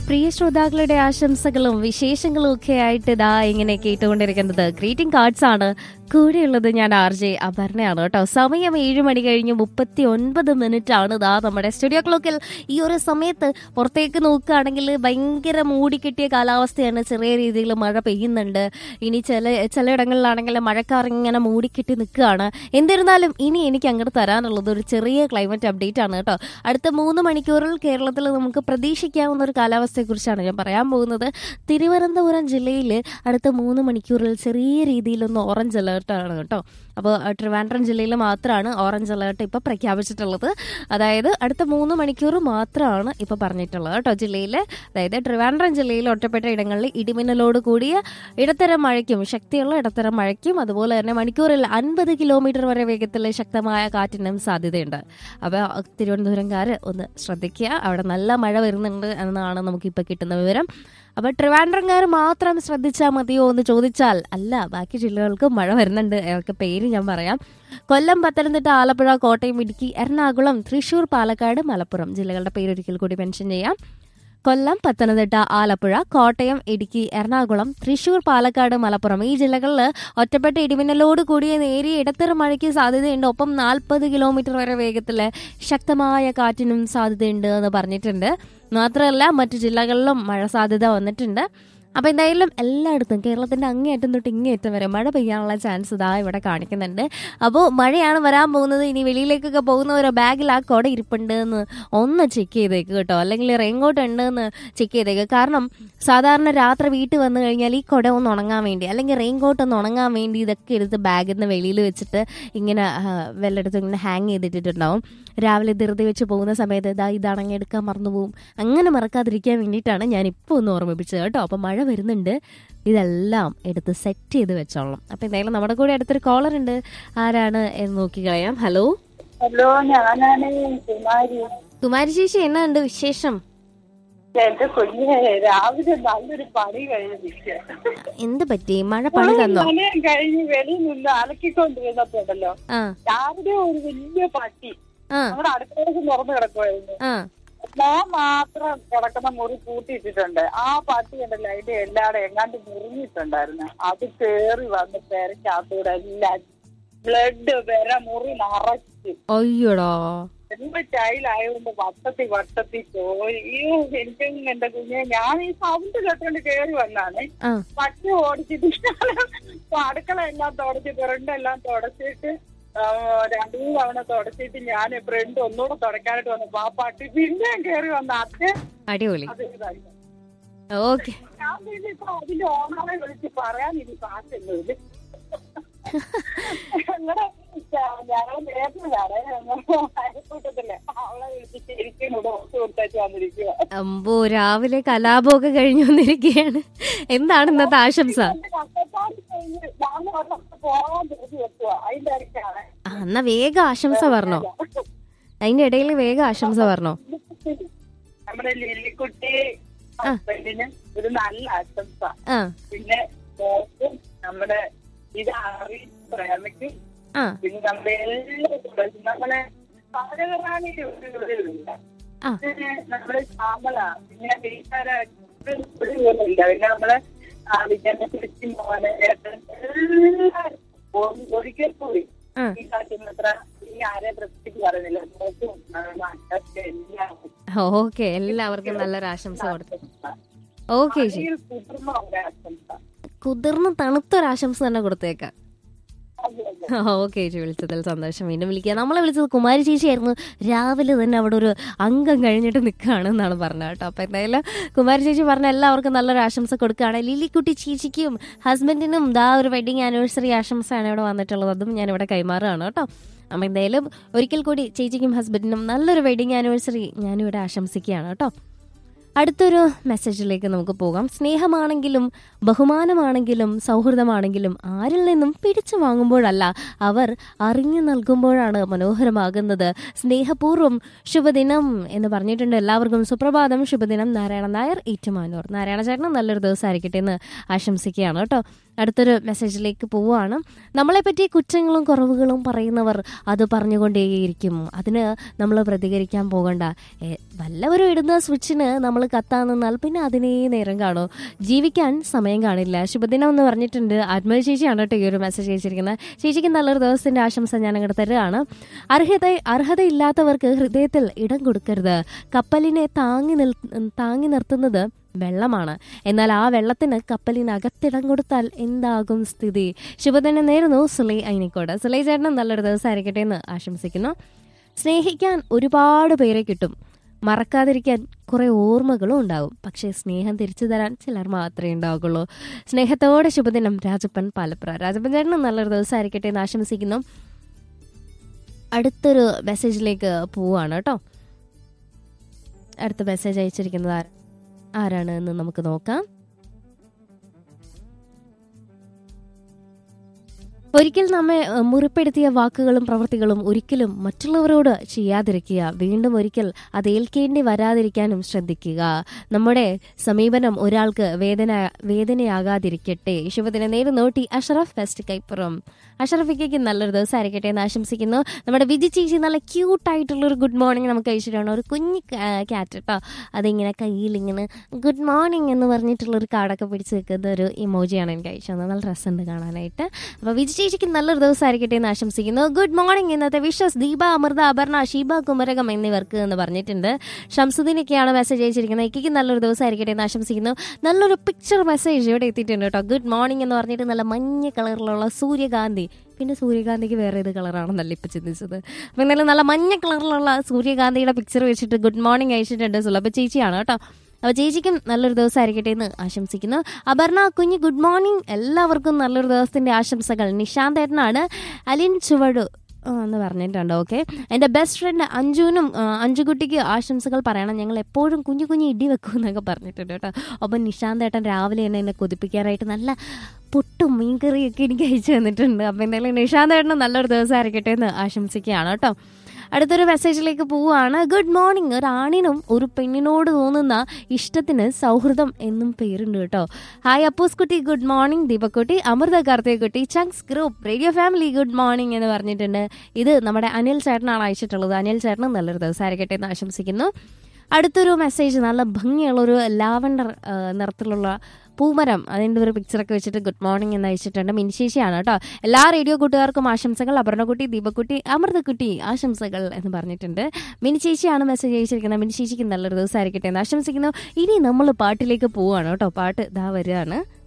പ്രിയ ശ്രോതാക്കളുടെ ആശംസകളും വിശേഷങ്ങളും ഒക്കെ ആയിട്ട് ഇതാ ഇങ്ങനെ കേട്ടുകൊണ്ടിരിക്കുന്നത് ഗ്രീറ്റിംഗ് കാർഡ്സ് ആണ് കൂടെയുള്ളത് ഞാൻ ആർ ജെ അപർണയാണ് കേട്ടോ സമയം ഏഴ് മണി കഴിഞ്ഞ് മുപ്പത്തി ഒൻപത് മിനിറ്റ് ആണ് ഇതാ നമ്മുടെ സ്റ്റുഡിയോ ക്ലോക്കിൽ ഈ ഒരു സമയത്ത് പുറത്തേക്ക് നോക്കുകയാണെങ്കിൽ ഭയങ്കര മൂടിക്കെട്ടിയ കാലാവസ്ഥയാണ് ചെറിയ രീതിയിൽ മഴ പെയ്യുന്നുണ്ട് ഇനി ചില ചിലയിടങ്ങളിലാണെങ്കിൽ മഴക്കാർ ഇങ്ങനെ മൂടിക്കെട്ടി നിൽക്കുകയാണ് എന്നിരുന്നാലും ഇനി എനിക്ക് അങ്ങോട്ട് തരാനുള്ളത് ഒരു ചെറിയ ക്ലൈമറ്റ് അപ്ഡേറ്റ് ആണ് കേട്ടോ അടുത്ത മൂന്ന് മണിക്കൂറിൽ കേരളത്തിൽ നമുക്ക് പ്രതീക്ഷിക്കാവുന്ന ഒരു കാലാവസ്ഥയെക്കുറിച്ചാണ് ഞാൻ പറയാൻ പോകുന്നത് തിരുവനന്തപുരം ജില്ലയിൽ അടുത്ത മൂന്ന് മണിക്കൂറിൽ ചെറിയ രീതിയിലൊന്ന് ഓറഞ്ച് അലേർട്ടാണ് കേട്ടോ അപ്പോൾ ട്രിവാൻഡ്രം ജില്ലയിൽ മാത്രമാണ് ഓറഞ്ച് അലേർട്ട് ഇപ്പോൾ പ്രഖ്യാപിച്ചിട്ടുള്ളത് അതായത് അടുത്ത മൂന്ന് മണിക്കൂർ മാത്രമാണ് ഇപ്പോൾ പറഞ്ഞിട്ടുള്ളത് കേട്ടോ ജില്ലയിൽ അതായത് ട്രിവാൻഡ്രം ജില്ലയിൽ ഒറ്റപ്പെട്ട ഇടങ്ങളിൽ ഇടിമിന്നലോട് കൂടിയ ഇടത്തരം മഴയ്ക്കും ശക്തിയുള്ള ഇടത്തരം മഴയ്ക്കും അതുപോലെ തന്നെ മണിക്കൂറിൽ അൻപത് കിലോമീറ്റർ വരെ വേഗത്തിൽ ശക്തമായ കാറ്റിനും സാധ്യതയുണ്ട് അപ്പോൾ തിരുവനന്തപുരംകാർ ഒന്ന് ശ്രദ്ധിക്കുക അവിടെ നല്ല മഴ വരുന്നുണ്ട് എന്നാണ് നമുക്കിപ്പോൾ കിട്ടുന്ന വിവരം അപ്പോൾ ട്രിവാൻഡ്രംകാർ മാത്രം ശ്രദ്ധിച്ചാൽ മതിയോ എന്ന് ചോദിച്ചാൽ അല്ല ബാക്കി ജില്ലകൾക്ക് മഴ വരുന്നുണ്ട് അവർക്ക് പേര് ഞാൻ പറയാം കൊല്ലം പത്തനംതിട്ട ആലപ്പുഴ കോട്ടയം ഇടുക്കി എറണാകുളം തൃശൂർ പാലക്കാട് മലപ്പുറം ജില്ലകളുടെ പേര് ഒരിക്കൽ കൂടി മെൻഷൻ ചെയ്യാം കൊല്ലം പത്തനംതിട്ട ആലപ്പുഴ കോട്ടയം ഇടുക്കി എറണാകുളം തൃശൂർ പാലക്കാട് മലപ്പുറം ഈ ജില്ലകളിൽ ഒറ്റപ്പെട്ട ഇടിമിന്നലോട് കൂടിയ നേരിയ ഇടത്തരം മഴയ്ക്ക് സാധ്യതയുണ്ട് ഒപ്പം നാൽപ്പത് കിലോമീറ്റർ വരെ വേഗത്തിൽ ശക്തമായ കാറ്റിനും സാധ്യതയുണ്ട് എന്ന് പറഞ്ഞിട്ടുണ്ട് മാത്രമല്ല മറ്റു ജില്ലകളിലും മഴ സാധ്യത വന്നിട്ടുണ്ട് അപ്പോൾ എന്തായാലും എല്ലായിടത്തും കേരളത്തിന്റെ അങ്ങേയറ്റം തൊട്ട് ഇങ്ങേയറ്റം വരെ മഴ പെയ്യാനുള്ള ചാൻസ് ഇതാ ഇവിടെ കാണിക്കുന്നുണ്ട് അപ്പോൾ മഴയാണ് വരാൻ പോകുന്നത് ഇനി വെളിയിലേക്കൊക്കെ പോകുന്നവരോ ബാഗിൽ ആ കുട ഇരിപ്പുണ്ട് എന്ന് ഒന്ന് ചെക്ക് ചെയ്തേക്ക് കേട്ടോ അല്ലെങ്കിൽ റെയിൻകോട്ട് ഉണ്ട് എന്ന് ചെക്ക് ചെയ്തേക്ക് കാരണം സാധാരണ രാത്രി വീട്ടിൽ വന്നു കഴിഞ്ഞാൽ ഈ കുട ഒന്ന് ഉണങ്ങാൻ വേണ്ടി അല്ലെങ്കിൽ റെയിൻകോട്ട് ഒന്ന് ഉണങ്ങാൻ വേണ്ടി ഇതൊക്കെ എടുത്ത് ബാഗിൽ നിന്ന് വെളിയിൽ വെച്ചിട്ട് ഇങ്ങനെ വെല്ലെടുത്ത് ഇങ്ങനെ ഹാങ് ചെയ്തിട്ടിട്ടുണ്ടാവും രാവിലെ ധൃതി വെച്ച് പോകുന്ന സമയത്ത് ഇതാ ഇത് അണങ്ങിയെടുക്കാൻ മറന്നു പോകും അങ്ങനെ മറക്കാതിരിക്കാൻ വേണ്ടിയിട്ടാണ് ഞാൻ ഇപ്പോൾ ഒന്ന് ഓർമ്മിപ്പിച്ചത് കേട്ടോ അപ്പം മഴ വരുന്നുണ്ട് ഇതെല്ലാം എടുത്ത് സെറ്റ് ചെയ്ത് വെച്ചോളാം അപ്പം എന്തായാലും നമ്മുടെ കൂടെ അടുത്തൊരു കോളർ ഉണ്ട് ആരാണ് എന്ന് നോക്കി കളയാം ഹലോ ഹലോ ഞാനാണ് കുമാരി കുമാരി ചേച്ചി എന്നാ ഉണ്ട് വിശേഷം എന്റെ കുഞ്ഞെ രാവിലെ നല്ലൊരു പണി കഴിഞ്ഞ് നിൽക്കുക എന്ത് പറ്റി മഴ പണി തന്നോ പണിയും കഴിഞ്ഞ് വെളിയിൽ നിന്ന് അലക്കിക്കൊണ്ടിരുന്നപ്പോണ്ടല്ലോ ആ രാവിലെ ഒരു വലിയ പട്ടി ആ നമ്മുടെ അടുക്കളയ്ക്ക് തുറന്നു കിടക്കുമായിരുന്നു ആ ഞാൻ മാത്രം കിടക്കുന്ന മുറി പൂട്ടിയിട്ടിട്ടുണ്ട് ആ പട്ടി ഉണ്ടല്ലോ അതിന്റെ എല്ലാടെ എങ്ങാണ്ട് മുറിഞ്ഞിട്ടുണ്ടായിരുന്നു അത് കേറി വന്ന് പെരക്കകത്തൂടെ എല്ലാം ബ്ലഡ് പെര മുറി നിറച്ച് അയ്യോടാ എന്റെ ടൈലായതുകൊണ്ട് വട്ടത്തി വട്ടത്തി പോയി അയ്യോ എനിക്കും എന്റെ കുഞ്ഞെ ഞാൻ ഈ സൗണ്ട് കേട്ടോണ്ട് കേറി വന്നാണ് ആ പട്ടി ഓടിച്ചിട്ട് അടുക്കള എല്ലാം തുടച്ച് ഫ്രണ്ട് എല്ലാം തുടച്ചിട്ട് ആ, രണ്ടു മൂന്ന് തവണ തുടച്ചിട്ട് ഞാൻ ഫ്രണ്ട് ഒന്നുകൂടെ തുടക്കാനായിട്ട് വന്നപ്പോ ആ പട്ടി പിന്നെയും കേറി വന്ന അത് അടിപൊളി അത് ഇതായി ഓക്കെ ഞാൻ പിന്നെ ഇപ്പൊ അതിന്റെ ഓണറെ വിളിച്ച് പറയാൻ ഇനി കാശൊന്നുമില്ല ഞങ്ങളുടെ ഞങ്ങള് നേരത്തിലാണ് അയൽക്കൂട്ടത്തില് അവളെ വിളിച്ച് ശരിക്കും ഇവിടെ ഓർത്ത് കൊടുത്തേച്ച് വന്നിരിക്കുക അമ്പോ രാവിലെ കലാപമൊക്കെ കഴിഞ്ഞു വന്നിരിക്കുകയാണ് എന്താണ് ഇന്നത്തെ ആശംസ എന്റെ കഷ്ടപ്പാട് കഴിഞ്ഞ് ഞാൻ ഒരിടത്ത് പോകാൻ തിരിച്ചു വെക്കുക അതിന്റെ ഇടയ്ക്കാണ് ആ എന്നാ വേഗം ആശംസ പറഞ്ഞോ അതിന്റെ ഇടയിൽ വേഗം ആശംസ പറഞ്ഞോ നമ്മുടെ ലില്ലിക്കുട്ടി ഹസ്ബൻഡിന് ഒരു നല്ല ആശംസ ആ പിന്നെ മോക്കും നമ്മുടെ ഇത് ആറി പ്രേമയ്ക്കും ആ പിന്നെ നമ്മുടെ എല്ലാ കുടുംബം നമ്മളെ പാചകറാണി ഇല്ല ആ. പിന്നെ നമ്മുടെ ശ്യാമള പിന്നെ വീട്ടുകാരെ ഇല്ല പിന്നെ നമ്മളെ ആ വിജയനെ മോനെ ഏട്ടൻ എല്ലാവരും ഒ- ഒരിക്കൽ കൂടി ആ. ഈ കാട്ടിനത്ര ഈ ആരെ പ്രത്യേകിച്ച് പറയുന്നില്ല മോക്കും അച്ഛൻ എല്ലാവർക്കും ഓക്കെ എല്ലാവർക്കും നല്ലൊരു ആശംസ കൊടുത്തു ഓക്കെ ചേച്ചി അതിൽ കുതിർന്ന ഒരു ആശംസ കുതിർന്ന് തണുത്തൊരാശംസ തന്നെ കൊടുത്തേക്കാം അതെ, അതെ. ഓക്കെ ചേച്ചി വിളിച്ചതിൽ സന്തോഷം വീണ്ടും വിളിക്കുക നമ്മളെ വിളിച്ചത് കുമാരി ചേച്ചിയായിരുന്നു രാവിലെ തന്നെ അവിടെ ഒരു അംഗം കഴിഞ്ഞിട്ട് നിൽക്കുകയാണ് എന്നാണ് പറഞ്ഞത് കേട്ടോ അപ്പം എന്തായാലും കുമാരി ചേച്ചി പറഞ്ഞ എല്ലാവർക്കും നല്ലൊരു ആശംസ കൊടുക്കുകയാണ് ലില്ലിക്കുട്ടി ചേച്ചിക്കും ഹസ്ബൻഡിനും ദാ ഒരു വെഡിങ് ആനിവേഴ്സറി ആശംസയാണ് ഇവിടെ വന്നിട്ടുള്ളത് അതും ഞാൻ ഇവിടെ കൈമാറുകയാണ് കേട്ടോ അപ്പം എന്തായാലും ഒരിക്കൽ കൂടി ചേച്ചിക്കും ഹസ്ബൻഡിനും നല്ലൊരു വെഡിങ് ആനിവേഴ്സറി ഞാനിവിടെ ആശംസിക്കുകയാണ് കേട്ടോ അടുത്തൊരു മെസ്സേജിലേക്ക് നമുക്ക് പോകാം സ്നേഹമാണെങ്കിലും ബഹുമാനമാണെങ്കിലും സൗഹൃദമാണെങ്കിലും ആരിൽ നിന്നും പിടിച്ചു വാങ്ങുമ്പോഴല്ല അവർ അറിഞ്ഞു നൽകുമ്പോഴാണ് മനോഹരമാകുന്നത് സ്നേഹപൂർവ്വം ശുഭദിനം എന്ന് പറഞ്ഞിട്ടുണ്ട് എല്ലാവർക്കും സുപ്രഭാതം ശുഭദിനം നാരായണ നായർ ഏറ്റുമാനൂർ നാരായണ ചേട്ടനും നല്ലൊരു ദിവസമായിരിക്കട്ടെ എന്ന് ആശംസിക്കുകയാണ് കേട്ടോ അടുത്തൊരു മെസ്സേജിലേക്ക് പോവുകയാണ് നമ്മളെപ്പറ്റി കുറ്റങ്ങളും കുറവുകളും പറയുന്നവർ അത് പറഞ്ഞുകൊണ്ടേയിരിക്കും അതിന് നമ്മൾ പ്രതികരിക്കാൻ പോകണ്ട ഏ, വല്ലവരും ഇടുന്ന സ്വിച്ചിന് നമ്മൾ നമ്മൾ കത്താൻ നിന്നാൽ പിന്നെ അതിനേ നേരം കാണൂ ജീവിക്കാൻ സമയം കാണില്ല ശുഭദിനം എന്ന് പറഞ്ഞിട്ടുണ്ട് ആത്മീയ ചേച്ചിയാണ് കേട്ടോ ഈ ഒരു മെസ്സേജ് അയച്ചിരിക്കുന്നത് ചേച്ചിക്ക് നല്ലൊരു ദിവസത്തിന്റെ ആശംസ ഞാൻ അങ്ങോട്ട് തരുകയാണ് അർഹത അർഹതയില്ലാത്തവർക്ക് ഹൃദയത്തിൽ ഇടം കൊടുക്കരുത് കപ്പലിനെ താങ്ങി നിൽ താങ്ങി നിർത്തുന്നത് വെള്ളമാണ് എന്നാൽ ആ വെള്ളത്തിന് കപ്പലിനകത്തിടം കൊടുത്താൽ എന്താകും സ്ഥിതി ശുഭദിനം നേരുന്നു സുലൈ അയിനിക്കോട് സുലൈ ചേട്ടനും നല്ലൊരു ദിവസമായിരിക്കട്ടെ എന്ന് ആശംസിക്കുന്നു സ്നേഹിക്കാൻ ഒരുപാട് പേരെ കിട്ടും മറക്കാതിരിക്കാൻ കുറെ ഓർമ്മകളും ഉണ്ടാവും പക്ഷേ സ്നേഹം തിരിച്ചു തരാൻ ചിലർ മാത്രമേ ഉണ്ടാവുകയുള്ളൂ സ്നേഹത്തോടെ ശുഭദിനം രാജപ്പൻ പാലപ്ര രാജപ്പൻ ചേട്ടനും നല്ലൊരു ദിവസമായിരിക്കട്ടെ എന്ന് ആശംസിക്കുന്നു അടുത്തൊരു മെസ്സേജിലേക്ക് പോവാണ് കേട്ടോ അടുത്ത മെസ്സേജ് അയച്ചിരിക്കുന്നത് ആരാ- ആരാണ് എന്ന് നമുക്ക് നോക്കാം ഒരിക്കൽ നമ്മെ ഏഹ്, മുറിപ്പെടുത്തിയ വാക്കുകളും പ്രവൃത്തികളും ഒരിക്കലും മറ്റുള്ളവരോട് ചെയ്യാതിരിക്കുക വീണ്ടും ഒരിക്കൽ അത് ഏൽക്കേണ്ടി വരാതിരിക്കാനും ശ്രദ്ധിക്കുക നമ്മുടെ സമീപനം ഒരാൾക്ക് വേദന വേദനയാകാതിരിക്കട്ടെ ശുഭദിന നേരുന്നു ടി അഷറഫ് ഫെസ്റ്റ് കൈപ്പുറം അഷറഫിക്ക് നല്ലൊരു ദിവസമായിരിക്കട്ടെ എന്ന് ആശംസിക്കുന്നു നമ്മുടെ വിജി ചേച്ചി നല്ല ക്യൂട്ടായിട്ടുള്ള ഒരു ഗുഡ് മോർണിംഗ് നമുക്ക് അയച്ചിട്ടാണ് ഒരു കുഞ്ഞ് ക്യാറ്റ് കേട്ടോ അതിങ്ങനെ കയ്യിൽ ഇങ്ങനെ ഗുഡ് മോർണിംഗ് എന്ന് പറഞ്ഞിട്ടുള്ള ഒരു കാർഡൊക്കെ പിടിച്ച് വെക്കുന്ന ഒരു ഇമോജിയാണ് എനിക്ക് അയച്ചു തന്നത് നല്ല രസമുണ്ട് കാണാനായിട്ട് അപ്പോൾ വിജി ചേച്ചിക്ക് നല്ലൊരു ദിവസമായിരിക്കട്ടെ എന്ന് ആശംസിക്കുന്നു ഗുഡ് മോർണിംഗ് ഇന്നത്തെ വിഷസ് ദീപ അമൃത അപർണ ഷീബ കുമരകം എന്നിവർക്ക് എന്ന് പറഞ്ഞിട്ടുണ്ട് ഷംസുദ്ദീനൊക്കെയാണ് മെസ്സേജ് അയച്ചിരിക്കുന്നത് ഇക്കിക്ക് നല്ലൊരു ദിവസമായിരിക്കട്ടെ എന്ന് ആശംസിക്കുന്നു നല്ലൊരു പിക്ചർ മെസ്സേജ് ഇവിടെ എത്തിയിട്ടുണ്ട് കേട്ടോ ഗുഡ് മോർണിംഗ് എന്ന് പറഞ്ഞിട്ട് നല്ല മഞ്ഞ കളറിലുള്ള സൂര്യകാന്തി പിന്നെ സൂര്യകാന്തിക്ക് വേറെ ഏത് കളറാണെന്നല്ല ഇപ്പം ചിന്തിച്ചത് അപ്പം എന്നാലും നല്ല മഞ്ഞ കളറിലുള്ള സൂര്യകാന്തിയുടെ പിക്ചർ വെച്ചിട്ട് ഗുഡ് മോർണിംഗ് അയച്ചിട്ടുണ്ട് സുലഭ ചേച്ചിയാണ് കേട്ടോ അപ്പോൾ ചേച്ചിക്കും നല്ലൊരു ദിവസമായിരിക്കട്ടെ എന്ന് ആശംസിക്കുന്നു അപർണ കുഞ്ഞ് ഗുഡ് മോർണിംഗ് എല്ലാവർക്കും നല്ലൊരു ദിവസത്തിന്റെ ആശംസകൾ നിഷാന്ത് ഏട്ടനാണ് അലിൻ ചുവടു ആ, എന്ന് പറഞ്ഞിട്ടുണ്ട് ഓക്കെ എൻ്റെ ബെസ്റ്റ് ഫ്രണ്ട് അഞ്ജുവിനും ആ, അഞ്ജുകുട്ടിക്ക് ആശംസകൾ പറയണം ഞങ്ങൾ എപ്പോഴും കുഞ്ഞു കുഞ്ഞു ഇടി വെക്കും എന്നൊക്കെ പറഞ്ഞിട്ടുണ്ട് കേട്ടോ അപ്പം നിഷാന്ത് ഏട്ടൻ രാവിലെ തന്നെ എന്നെ കൊതിപ്പിക്കാനായിട്ട് നല്ല പുട്ടും മീൻകറിയൊക്കെ എനിക്ക് അയച്ചു തന്നിട്ടുണ്ട് അപ്പം എന്തായാലും നിഷാന്ത് ഏട്ടന് നല്ലൊരു ദിവസമായിരിക്കട്ടെ എന്ന് ആശംസിക്കുകയാണ് കേട്ടോ അടുത്തൊരു മെസ്സേജിലേക്ക് പോവുകയാണ് ഗുഡ് മോർണിംഗ് ഒരു ആണിനും ഒരു പെണ്ണിനോട് തോന്നുന്ന ഇഷ്ടത്തിന് സൗഹൃദം എന്നും പേരുണ്ട് കേട്ടോ ഹായ് അപ്പൂസ് കുട്ടി ഗുഡ് മോർണിംഗ് ദീപക്കുട്ടി അമൃത കാർത്തികക്കുട്ടി ചങ്സ് group radio family good morning എന്ന് പറഞ്ഞിട്ടുണ്ട് ഇത് നമ്മുടെ അനിൽ ചേട്ടനാണ് അയച്ചിട്ടുള്ളത് അനിൽ ചേട്ടനും നല്ലൊരു ദിവസമായിരിക്കട്ടെ എന്ന് ആശംസിക്കുന്നു അടുത്തൊരു മെസ്സേജ് നല്ല ഭംഗിയുള്ള ഒരു ലാവണ്ടർ ആ, നിറത്തിലുള്ള പൂമരം അതിൻ്റെ ഒരു പിക്ചറൊക്കെ വെച്ചിട്ട് ഗുഡ് മോർണിംഗ് എന്ന് അയച്ചിട്ടുണ്ട് മിനിശേഷിയാണ് കേട്ടോ എല്ലാ റേഡിയോ കൂട്ടുകാർക്കും ആശംസകൾ അപർണക്കുട്ടി ദീപക്കുട്ടി അമൃതക്കുട്ടി ആശംസകൾ എന്ന് പറഞ്ഞിട്ടുണ്ട് മിനിശേഷിയാണ് മെസ്സേജ് അയച്ചിരിക്കുന്നത് മിനിശേഷിക്ക് നല്ലൊരു ദിവസമായിരിക്കട്ടെ എന്ന് ആശംസിക്കുന്നു ഇനി നമ്മൾ പാട്ടിലേക്ക് പോവാണ് കേട്ടോ പാട്ട് ഇതാ വരികയാണ്